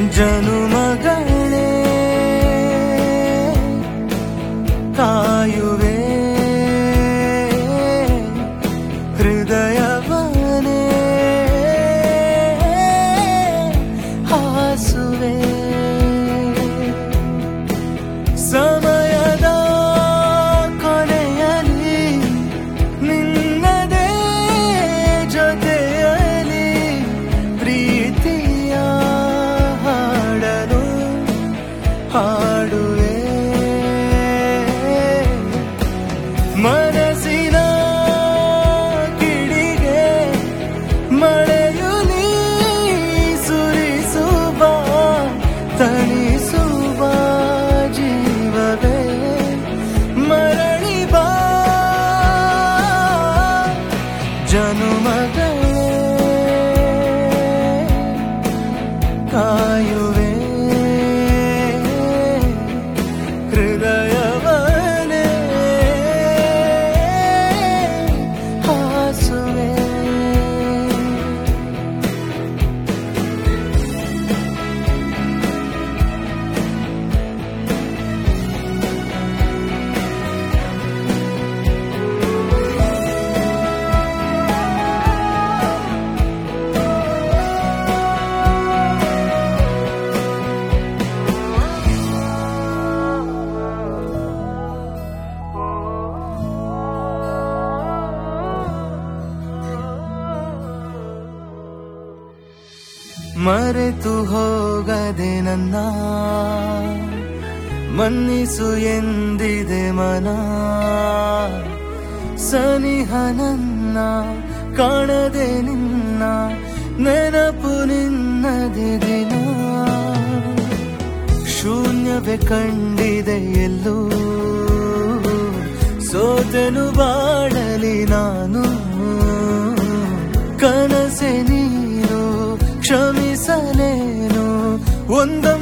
ಜನುಮಗಳೇ ಕಾಯುವೆ ಹೃದಯವನೇ ಹಾಸುವೆ ಸಮಯದ ಕೊನೆಯಲಿ ನಿನ್ನದೇ ಜೊತೆಯಲಿ ಪ್ರೀತಿಯ ಹಾಡಲು ಹಾಡುವೆ ಮನಸ್ಸಿನ ಕಿಡಿಗೆ ಮಳೆಯು ನೀ ಸುರಿಸುವ ತಣಿಸುವ ಜೀವವೇ ಮರಳಿ ಬಾ ಜನುಮಗಳೇ ಕಾಯುವೆ ಹೃದಯವನೇ ಹಾಸುವೆ ಮರೆತು ಹೋಗದೆ ನನ್ನ ಮನ್ನಿಸು ಎಂದಿದೆ ಮನ ಸನಿಹ ನನ್ನ ಕಾಣದೆ ನಿನ್ನ ನೆನಪು ನಿನ್ನದೆ ದಿನ ಶೂನ್ಯವೇ ಕಂಡಿದೆ ಎಲ್ಲೂ ಸೋತನು ಬಾಡಲಿ ನಾನು ಕನಸೆ ನೀನು ಕ್ಷಮಿಸಲೇನು ಒಂದೊಮ್ಮೆ